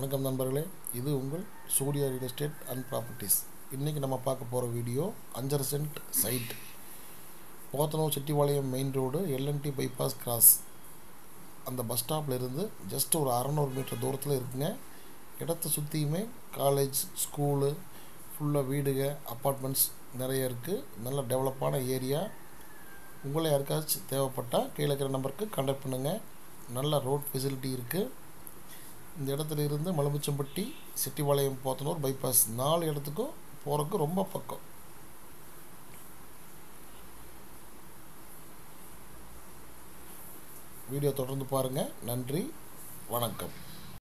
வணக்கம் நண்பர்களே இது உங்கள் Surya real estate and properties இன்றைக்கி நம்ம பார்க்க போகிற வீடியோ அஞ்சரை cent site Podanur Chettipalayam main road L and T bypass cross அந்த பஸ் ஸ்டாப்பில் இருந்து ஜஸ்ட் ஒரு அறநூறு மீட்டர் தூரத்தில் இருக்குங்க இடத்த சுற்றியுமே காலேஜ் ஸ்கூலு ஃபுல்லாக வீடுக அப்பார்ட்மெண்ட்ஸ் நிறைய இருக்குது நல்ல டெவலப்பான ஏரியா உங்களை யாருக்காச்சும் தேவைப்பட்டால் கீழே இருக்கிற நம்பருக்கு கான்டாக்ட் பண்ணுங்கள் நல்ல ரோட் ஃபெசிலிட்டி இருக்குது இந்த இடத்துல இருந்து மலுமிச்சம்பட்டி செட்டிபாளையம் போத்தனூர் பைபாஸ் நாலு இடத்துக்கும் போகிறதுக்கு ரொம்ப பக்கம் வீடியோ தொடர்ந்து பாருங்கள் நன்றி வணக்கம்